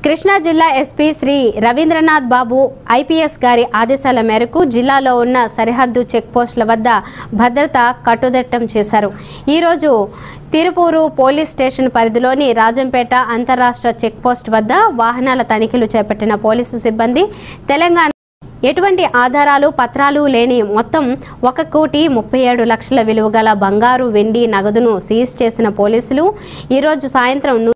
కృష్ణా జిల్లా SP Shri Ravindranath Babu IPS గారి ఆదేశాల మేరకు జిల్లాలో ఉన్న సరిహద్దు చెక్పోస్టుల వద్ద భద్రత కట్టుదిట్టం చేశారు ఈరోజు తిరుపూరు పోలీస్ స్టేషన్ పరిధిలోని రాజంపేట అంతరాష్ట్ర చెక్పోస్ట్ వద్ద వాహనాల తనిఖీలు చేపట్టిన పోలీసు సిబ్బంది తెలంగాణ ఎటువంటి ఆధారాలు పత్రాలు లేని మొత్తం ఒక కోటి ముప్పై ఏడు లక్షల విలువ గల బంగారు వెండి నగదును సీజ్ చేసిన పోలీసులు ఈరోజు సాయంత్రం ను-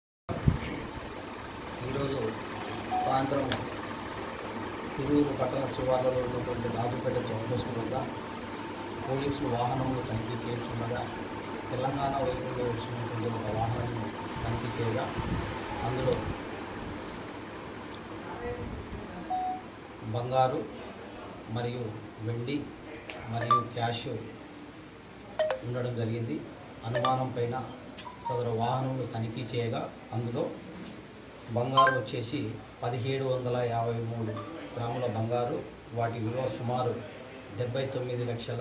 ఈరోజు సాయంత్రం తిరువురు పట్టణ శివార్లలో ఉన్నటువంటి రాజుపేట చెక్పోస్ట్ వద్ద పోలీసులు వాహనములు తనిఖీ చేస్తుండగా తెలంగాణ వైపులో వచ్చినటువంటి ఒక వాహనం తనిఖీ చేయగా అందులో బంగారు మరియు వెండి మరియు క్యాష్ ఉండడం జరిగింది అనుమానం పైన సదరు వాహనములు తనిఖీ చేయగా అందులో బంగారు వచ్చేసి పదిహేడు వందల యాభై మూడు గ్రాముల బంగారు వాటి విలువ సుమారు డెబ్బై తొమ్మిది లక్షల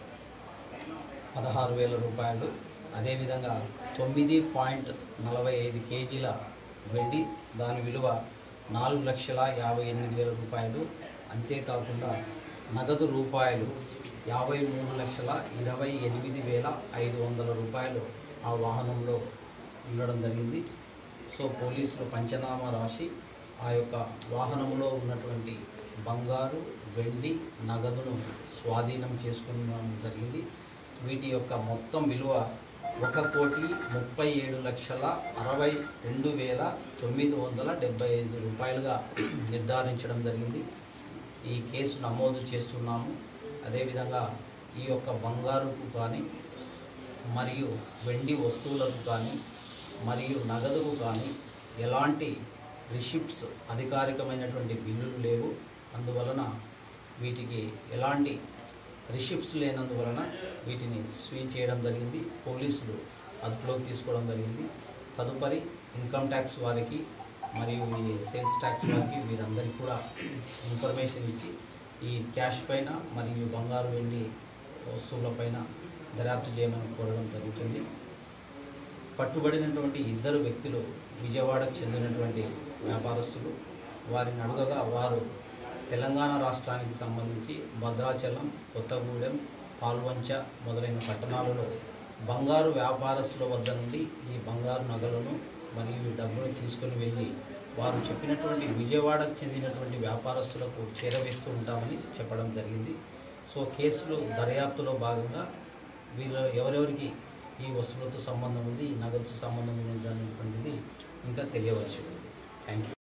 పదహారు వేల రూపాయలు అదేవిధంగా తొమ్మిది పాయింట్ నలభై ఐదు కేజీల వెండి దాని విలువ నాలుగు లక్షల యాభై ఎనిమిది వేల రూపాయలు అంతేకాకుండా నగదు రూపాయలు యాభై మూడు లక్షల ఇరవై ఎనిమిది వేల ఐదు వందల రూపాయలు ఆ వాహనంలో ఉండడం జరిగింది సో పోలీసులు పంచనామా రాసి ఆ యొక్క వాహనంలో ఉన్నటువంటి బంగారు వెండి నగదును స్వాధీనం చేసుకోవడం జరిగింది వీటి యొక్క మొత్తం విలువ ఒక కోటి ముప్పై ఏడు లక్షల అరవై రెండు వేల తొమ్మిది వందల డెబ్బై ఐదు రూపాయలుగా నిర్ధారించడం జరిగింది ఈ కేసు నమోదు చేస్తున్నాము అదేవిధంగా ఈ యొక్క బంగారుకు కానీ మరియు వెండి వస్తువులకు కానీ మరియు నగదుకు కానీ ఎలాంటి రిసిప్ట్స్ అధికారికమైనటువంటి బిల్లులు లేవు అందువలన వీటికి ఎలాంటి రిసిప్ట్స్ లేనందువలన వీటిని స్వీజ్ చేయడం జరిగింది పోలీసులు అదుపులోకి తీసుకోవడం జరిగింది తదుపరి ఇన్కమ్ ట్యాక్స్ వారికి మరియు ఈ సేల్స్ ట్యాక్స్ వారికి వీరందరికీ కూడా ఇన్ఫర్మేషన్ ఇచ్చి ఈ క్యాష్ పైన మరియు బంగారు వెండి వస్తువులపైన దర్యాప్తు చేయమని కోరడం జరుగుతుంది పట్టుబడినటువంటి ఇద్దరు వ్యక్తులు విజయవాడకు చెందినటువంటి వ్యాపారస్తులు వారిని అడగగా వారు తెలంగాణ రాష్ట్రానికి సంబంధించి భద్రాచలం కొత్తగూడెం పాల్వంచ మొదలైన పట్టణాలలో బంగారు వ్యాపారస్తుల వద్ద నుండి ఈ బంగారు నగలను మరియు ఈ డబ్బును తీసుకొని వెళ్ళి వారు చెప్పినటువంటి విజయవాడకు చెందినటువంటి వ్యాపారస్తులకు చేరవేస్తూ ఉంటామని చెప్పడం జరిగింది సో కేసులో దర్యాప్తులో భాగంగా వీళ్ళు ఎవరెవరికి ఈ వస్తువులతో సంబంధం ఉంది ఈ నగదుతో సంబంధం ఉంది అనేటువంటిది ఇంకా తెలియవలసి ఉంది థ్యాంక్ యూ